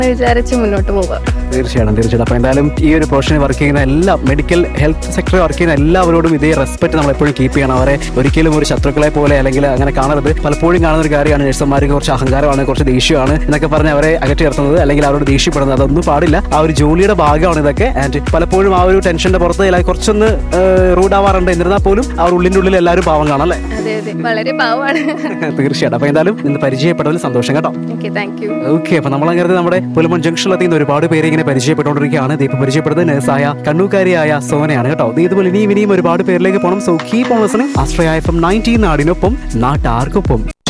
വിചാരിച്ച് മുന്നോട്ട് പോവാം തീർച്ചയായിട്ടും തീർച്ചയായിട്ടും അപ്പോൾ എന്തായാലും ഈ ഒരു പ്രൊഫഷനിൽ വർക്ക് ചെയ്യുന്ന എല്ലാ മെഡിക്കൽ ഹെൽത്ത് സെക്ടറിൽ വർക്ക് ചെയ്യുന്ന എല്ലാവരോടും ഇതേ റെസ്പെക്ട് നമ്മൾ എപ്പോഴും കീപ്പ് ചെയ്യണം അവരെ ഒരിക്കലും ഒരു ശത്രുക്കളെ പോലെ അല്ലെങ്കിൽ അങ്ങനെ കാണരുത് പലപ്പോഴും കാണുന്ന ഒരു കാര്യമാണ് നഴ്സുമാർക്ക് കുറച്ച് അഹങ്കാരമാണ് കുറച്ച് ദേഷ്യമാണ് എന്നൊക്കെ പറഞ്ഞ് അവരെ അകറ്റി നിർത്തുന്നത് അല്ലെങ്കിൽ അവരോട് ദേഷ്യപ്പെടുന്നത് അതൊന്നും പാടില്ല ആ ഒരു ജോലിയുടെ ഭാഗമാണ് ഇതൊക്കെ ആൻഡ് പലപ്പോഴും ആ ഒരു ടെൻഷന്റെ പുറത്ത് അല്ലെങ്കിൽ കുറച്ചൊന്ന് റൂഡ് ആവാറുണ്ട് എന്നിരുന്നാൽ പോലും ആ ഒരു ഉള്ളിൻ്റെ ഉള്ളിൽ എല്ലാവരും പാവം കാണാം അല്ലേ അതെ അതെ വളരെ പാവമാണ് തീർച്ചയായിട്ടും അപ്പോൾ എന്തായാലും ഇന്ന് പരിചയപ്പെട്ടതിൽ സന്തോഷം കേട്ടോ ഓക്കെ താങ്ക് യു ഓക്കെ അപ്പൊ നമ്മൾ അങ്ങനെ നമ്മുടെ പുലമൺ ജംഗ്ഷനിലെത്തി ഇന്ന് ഒരുപാട് പേര് ഇങ്ങനെ പരിചയപ്പെട്ടുകൊണ്ടിരിക്കുകയാണ് ദീപ് പരിചയപ്പെടുന്നത് നഴ്സായ കണ്ണൂക്കാരിയായ സോനയാണ് കേട്ടോ ഇത് ഇതുപോലെ ഇനിയും ഇനിയും ഒരുപാട് പേരിലേക്ക് പോകണം so keep on listening Ashraya F M nineteen നാടിനൊപ്പം നാട്ടാർക്കൊപ്പം